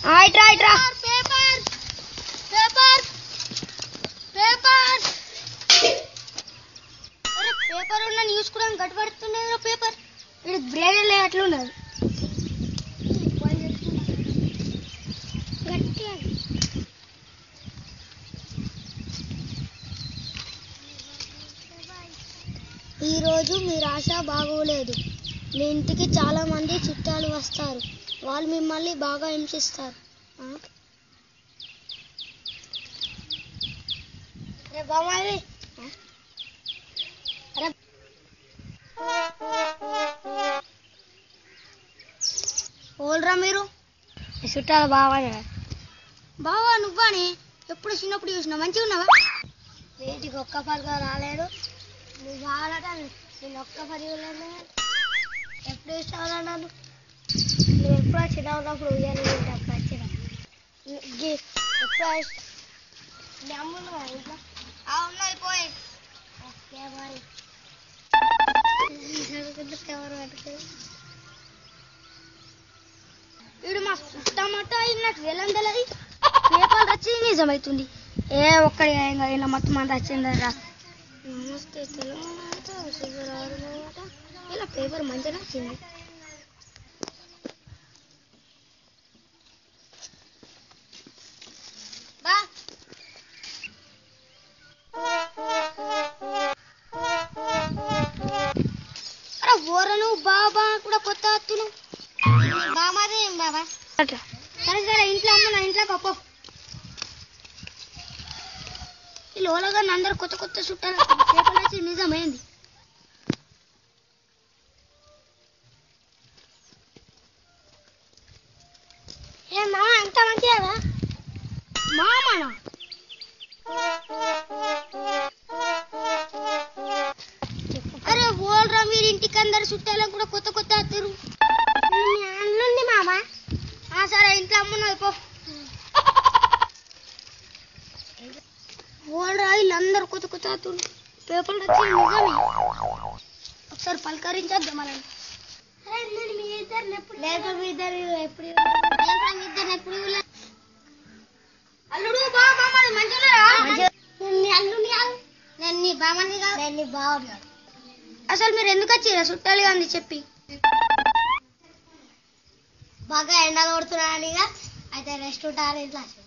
ఇట్రా ఇట్రా paper paper paper అరే పేపర్ ఉన్న న్యూస్ కూడా గడపడుతున్నది పేపర్ ఇది బ్రెయిన్ లేదు అట్లున్నది గట్టి ఈరోజు మీ రాశ బాగోలేదు మీ ఇంటికి చాలా మంది చుట్టాలు వస్తారు వాళ్ళు మిమ్మల్ని బాగా హింసిస్తారు ఆ? అరే బామాది అరే ఓల్రా మీరు చుట్టాలు బాగా బావా నువ్వాని ఎప్పుడు చిన్నప్పుడు చూసినా మంచిగా ఉన్నావా వీటికి ఒక్క పరుగు రాలేడు నువ్వు బాగాలట నేను ఒక్క పరుగు లేదు ఎప్పుడు ఇష్టం నన్ను నువ్వు ఎప్పుడో చిన్న ఉన్నప్పుడు ఉయ్యాలి అప్పుడు వచ్చిన ఎప్పుడు మీ అమ్మ ఉన్నదా ఇంట్లో ఉన్నది పోయి ఓకే మరి ఎవరు పెట్టుకో వీడు మా టమాటా నాకు వెళ్ళం తెలియదు పేపర్ వచ్చి నిజమవుతుంది ఏ ఒక్కడి ఇంకా ఇలా మొత్తం అంతా వచ్చింది రా నమస్తే తెలంగాణ శుభరాట ఇలా పేపర్ మంచిగా వచ్చింది బా అరే ఓరను బాబా కూడా కొత్త అత్తును బామాదే బాబా అట్లా సరే సరే ఇంట్లో అమ్మ నా ఇంట్లో పప్పు ఈ లోలగా అందరు కొత్త కొత్త చుట్టాలు పేపర్ వచ్చి నిజమైంది ఏ మామ అంత మంచిదా మామనా అరే ఓల్రా మీరు ఇంటికి అందరు చుట్టాలకు కూడా కొత్త కొత్త అత్తరు అన్నుంది మామ ఆ సరే ఇంట్లో అమ్మున్నది పో ఓల్రా వీళ్ళందరూ కొత్త కొత్త అత్తులు పేపర్లు వచ్చి నిజమే ఒకసారి పలకరించొద్దాం మనం మీ ఇద్దరు ఎప్పుడు లేదు మీ ఇద్దరు ఎప్పుడు ఇద్దరు ఎప్పుడు చూడలే. అల్లుడు బా బామ్మది మంచిగా మీ అల్లుని కాదు నేను నీ బామ్మని కాదు నేను నీ బావుడు కాదు అసలు మీరు ఎందుకు వచ్చిరా చుట్టాలు అంది చెప్పి బాగా ఎండ కొడుతున్నాను ఇక అయితే రెస్ట్ ఉంటాను ఇట్లా